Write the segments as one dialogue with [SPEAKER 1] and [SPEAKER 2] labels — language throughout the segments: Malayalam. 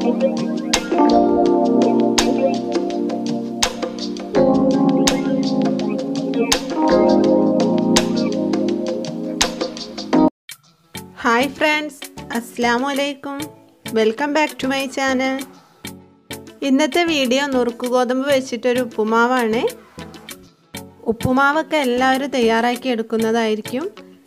[SPEAKER 1] ഹായ് ഫ്രണ്ട്സ് അസ്സാമു അലൈക്കും welcome back to my channel ഇന്നത്തെ വീഡിയോ നുറുക്ക് ഗോതമ്പ് വെച്ചിട്ടൊരു ഉപ്പുമാവാണ് ഉപ്പുമാവൊക്കെ എല്ലാവരും തയ്യാറാക്കി എടുക്കുന്നതായിരിക്കും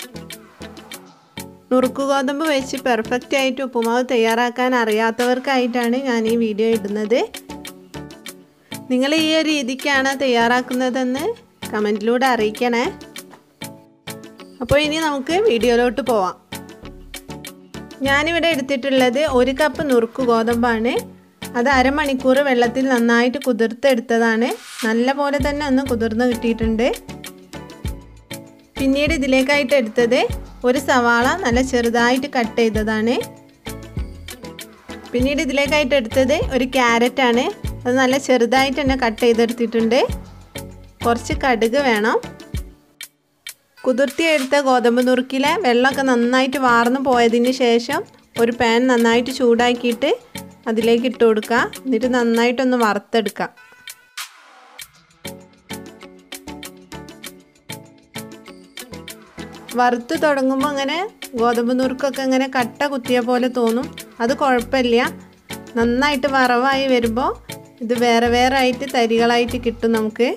[SPEAKER 1] നുറുക്ക് ഗോതമ്പ് വെച്ച് പെർഫെക്റ്റ് ആയിട്ട് ഉപ്പുമാവ് തയ്യാറാക്കാൻ അറിയാത്തവർക്കായിട്ടാണ് ഞാൻ ഈ വീഡിയോ ഇടുന്നത് നിങ്ങൾ ഈ ഒരു രീതിക്കാണ് തയ്യാറാക്കുന്നതെന്ന് കമൻറ്റിലൂടെ അറിയിക്കണേ അപ്പോൾ ഇനി നമുക്ക് വീഡിയോയിലോട്ട് പോവാം ഞാനിവിടെ എടുത്തിട്ടുള്ളത് ഒരു കപ്പ് നുറുക്ക് ഗോതമ്പാണ് അത് അരമണിക്കൂർ വെള്ളത്തിൽ നന്നായിട്ട് കുതിർത്തെടുത്തതാണ് നല്ല പോലെ തന്നെ ഒന്ന് കുതിർന്ന് കിട്ടിയിട്ടുണ്ട് പിന്നീട് ഇതിലേക്കായിട്ട് എടുത്തത് ഒരു സവാള നല്ല ചെറുതായിട്ട് കട്ട് ചെയ്തതാണ് പിന്നീട് ഇതിലേക്കായിട്ട് എടുത്തത് ഒരു ക്യാരറ്റാണ് അത് നല്ല ചെറുതായിട്ട് തന്നെ കട്ട് ചെയ്തെടുത്തിട്ടുണ്ട് കുറച്ച് കടുക് വേണം കുതിർത്തിയെടുത്ത ഗോതമ്പ് നുറുക്കിലെ വെള്ളമൊക്കെ നന്നായിട്ട് വാർന്നു പോയതിന് ശേഷം ഒരു പാൻ നന്നായിട്ട് ചൂടാക്കിയിട്ട് അതിലേക്ക് ഇട്ട് കൊടുക്കുക എന്നിട്ട് നന്നായിട്ടൊന്ന് വറുത്തെടുക്കാം വറുത്ത് തുടങ്ങുമ്പോൾ അങ്ങനെ ഗോതമ്പ് നുറുക്കൊക്കെ ഇങ്ങനെ കട്ട കുത്തിയ പോലെ തോന്നും അത് കുഴപ്പമില്ല നന്നായിട്ട് വറവായി വരുമ്പോൾ ഇത് വേറെ വേറെ ആയിട്ട് തരികളായിട്ട് കിട്ടും നമുക്ക്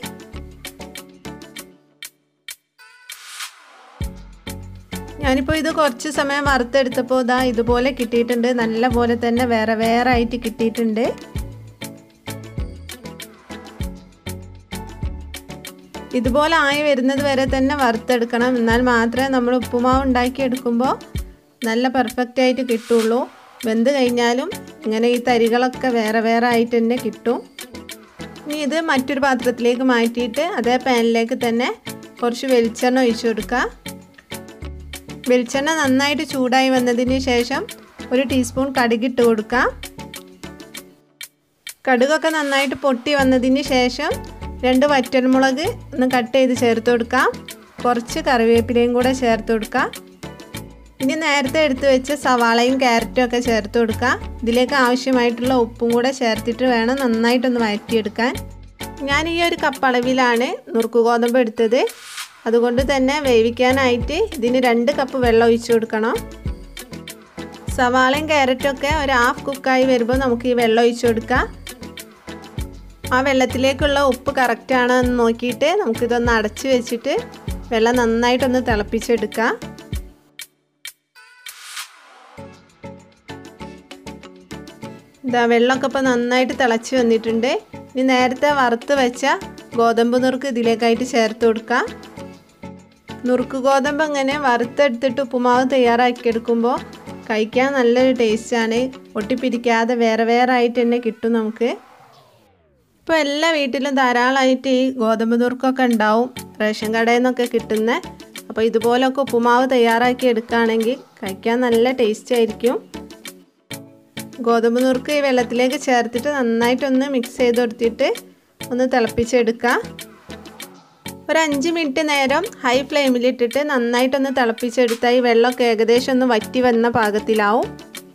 [SPEAKER 1] ഞാനിപ്പോൾ ഇത് കുറച്ച് സമയം വറുത്തെടുത്തപ്പോൾ ഇതാ ഇതുപോലെ കിട്ടിയിട്ടുണ്ട് നല്ല പോലെ തന്നെ വേറെ വേറെ ആയിട്ട് കിട്ടിയിട്ടുണ്ട് ഇതുപോലെ ആയി വരുന്നത് വരെ തന്നെ വറുത്തെടുക്കണം എന്നാൽ മാത്രമേ നമ്മൾ ഉപ്പുമാവ് ഉണ്ടാക്കി എടുക്കുമ്പോൾ നല്ല പെർഫെക്റ്റ് ആയിട്ട് കിട്ടുള്ളൂ വെന്ത് കഴിഞ്ഞാലും ഇങ്ങനെ ഈ തരികളൊക്കെ വേറെ വേറെ ആയിട്ട് തന്നെ കിട്ടും ഇനി ഇത് മറ്റൊരു പാത്രത്തിലേക്ക് മാറ്റിയിട്ട് അതേ പാനിലേക്ക് തന്നെ കുറച്ച് വെളിച്ചെണ്ണ ഒഴിച്ചു കൊടുക്കുക വെളിച്ചെണ്ണ നന്നായിട്ട് ചൂടായി വന്നതിന് ശേഷം ഒരു ടീസ്പൂൺ കടുകിട്ട് കൊടുക്കാം കടുകൊക്കെ നന്നായിട്ട് പൊട്ടി വന്നതിന് ശേഷം രണ്ട് വറ്റൽമുളക് ഒന്ന് കട്ട് ചെയ്ത് ചേർത്ത് കൊടുക്കാം കുറച്ച് കറിവേപ്പിലയും കൂടെ ചേർത്ത് കൊടുക്കാം ഇനി നേരത്തെ എടുത്തു വെച്ച സവാളയും ക്യാരറ്റും ഒക്കെ ചേർത്ത് കൊടുക്കാം ഇതിലേക്ക് ആവശ്യമായിട്ടുള്ള ഉപ്പും കൂടെ ചേർത്തിട്ട് വേണം നന്നായിട്ടൊന്ന് വഴറ്റിയെടുക്കാൻ ഞാൻ ഈ ഒരു കപ്പ് അളവിലാണ് നുറുക്ക് ഗോതമ്പ് എടുത്തത് അതുകൊണ്ട് തന്നെ വേവിക്കാനായിട്ട് ഇതിന് രണ്ട് കപ്പ് വെള്ളം ഒഴിച്ചു കൊടുക്കണം സവാളയും ക്യാരറ്റും ഒക്കെ ഒരു ഹാഫ് കുക്കായി വരുമ്പോൾ നമുക്ക് ഈ വെള്ളം ഒഴിച്ചു കൊടുക്കാം ആ വെള്ളത്തിലേക്കുള്ള ഉപ്പ് കറക്റ്റ് ആണോ എന്ന് നോക്കിയിട്ട് നമുക്കിതൊന്ന് അടച്ചു വെച്ചിട്ട് വെള്ളം നന്നായിട്ടൊന്ന് തിളപ്പിച്ചെടുക്കാം ഇതാ വെള്ളമൊക്കെ ഇപ്പോൾ നന്നായിട്ട് തിളച്ച് വന്നിട്ടുണ്ട് ഇനി നേരത്തെ വറുത്ത് വെച്ച ഗോതമ്പ് നുറുക്ക് ഇതിലേക്കായിട്ട് ചേർത്ത് കൊടുക്കാം നുറുക്ക് ഗോതമ്പ് അങ്ങനെ വറുത്തെടുത്തിട്ട് ഉപ്പുമാവ് തയ്യാറാക്കിയെടുക്കുമ്പോൾ കഴിക്കാൻ നല്ലൊരു ടേസ്റ്റാണ് ഒട്ടിപ്പിരിക്കാതെ വേറെ വേറെ ആയിട്ട് തന്നെ കിട്ടും നമുക്ക് ഇപ്പോൾ എല്ലാ വീട്ടിലും ധാരാളമായിട്ട് ഈ ഗോതമ്പ് നുറുക്കൊക്കെ ഉണ്ടാവും റേഷൻ കടയിൽ നിന്നൊക്കെ കിട്ടുന്ന അപ്പോൾ ഇതുപോലൊക്കെ ഉപ്പുമാവ് തയ്യാറാക്കി എടുക്കുകയാണെങ്കിൽ കഴിക്കാൻ നല്ല ടേസ്റ്റ് ആയിരിക്കും ഗോതമ്പ് നുറുക്ക് ഈ വെള്ളത്തിലേക്ക് ചേർത്തിട്ട് നന്നായിട്ടൊന്ന് മിക്സ് ചെയ്ത് കൊടുത്തിട്ട് ഒന്ന് തിളപ്പിച്ചെടുക്കുക ഒരു അഞ്ച് മിനിറ്റ് നേരം ഹൈ ഫ്ലെയിമിലിട്ടിട്ട് നന്നായിട്ടൊന്ന് തിളപ്പിച്ചെടുത്താൽ ഈ വെള്ളമൊക്കെ ഏകദേശം ഒന്ന് വറ്റി വന്ന പാകത്തിലാവും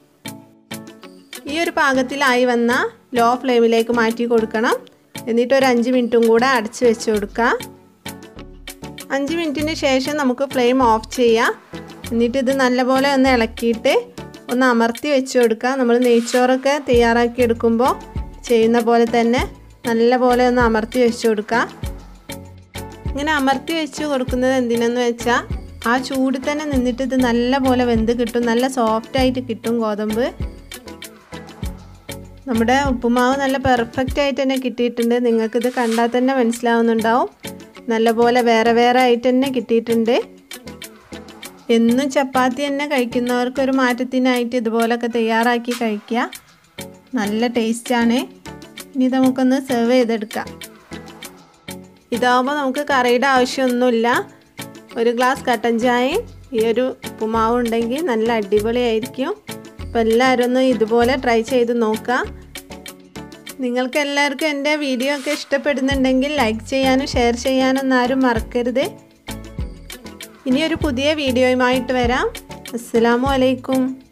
[SPEAKER 1] ഈ ഒരു പാകത്തിലായി വന്ന ലോ ഫ്ലെയിമിലേക്ക് മാറ്റി കൊടുക്കണം എന്നിട്ട് ഒരു അഞ്ച് മിനിറ്റും കൂടെ അടച്ച് വെച്ച് കൊടുക്കുക അഞ്ച് മിനിറ്റിന് ശേഷം നമുക്ക് ഫ്ലെയിം ഓഫ് ചെയ്യാം എന്നിട്ട് ഇത് നല്ലപോലെ ഒന്ന് ഇളക്കിയിട്ട് ഒന്ന് അമർത്തി വെച്ച് കൊടുക്കുക നമ്മൾ നെയ്ച്ചോറൊക്കെ തയ്യാറാക്കി എടുക്കുമ്പോൾ ചെയ്യുന്ന പോലെ തന്നെ നല്ല പോലെ ഒന്ന് അമർത്തി വെച്ച് കൊടുക്കുക ഇങ്ങനെ അമർത്തി വെച്ച് കൊടുക്കുന്നത് എന്തിനെന്ന് വെച്ചാൽ ആ ചൂടിൽ തന്നെ നിന്നിട്ട് ഇത് നല്ല പോലെ വെന്ത് കിട്ടും നല്ല സോഫ്റ്റ് ആയിട്ട് കിട്ടും ഗോതമ്പ് നമ്മുടെ ഉപ്പുമാവ് നല്ല പെർഫെക്റ്റ് ആയിട്ട് തന്നെ കിട്ടിയിട്ടുണ്ട് നിങ്ങൾക്കിത് കണ്ടാൽ തന്നെ മനസ്സിലാവുന്നുണ്ടാവും നല്ലപോലെ വേറെ വേറെ ആയിട്ട് തന്നെ കിട്ടിയിട്ടുണ്ട് എന്നും ചപ്പാത്തി തന്നെ കഴിക്കുന്നവർക്ക് ഒരു മാറ്റത്തിനായിട്ട് ഇതുപോലൊക്കെ തയ്യാറാക്കി കഴിക്കുക നല്ല ടേസ്റ്റാണ് ഇനി നമുക്കൊന്ന് സെർവ് ചെയ്തെടുക്കാം ഇതാവുമ്പോൾ നമുക്ക് കറിയുടെ ആവശ്യമൊന്നുമില്ല ഒരു ഗ്ലാസ് കട്ടൻ ചായയും ഈ ഒരു ഉപ്പുമാവ് ഉണ്ടെങ്കിൽ നല്ല അടിപൊളിയായിരിക്കും അപ്പോൾ എല്ലാവരും ഒന്ന് ഇതുപോലെ ട്രൈ ചെയ്ത് നോക്കുക നിങ്ങൾക്ക് എല്ലാവർക്കും എൻ്റെ വീഡിയോ ഒക്കെ ഇഷ്ടപ്പെടുന്നുണ്ടെങ്കിൽ ലൈക്ക് ചെയ്യാനും ഷെയർ ചെയ്യാനും ഒന്നും ആരും മറക്കരുത് ഇനിയൊരു പുതിയ വീഡിയോയുമായിട്ട് വരാം അസ്സാമലൈക്കും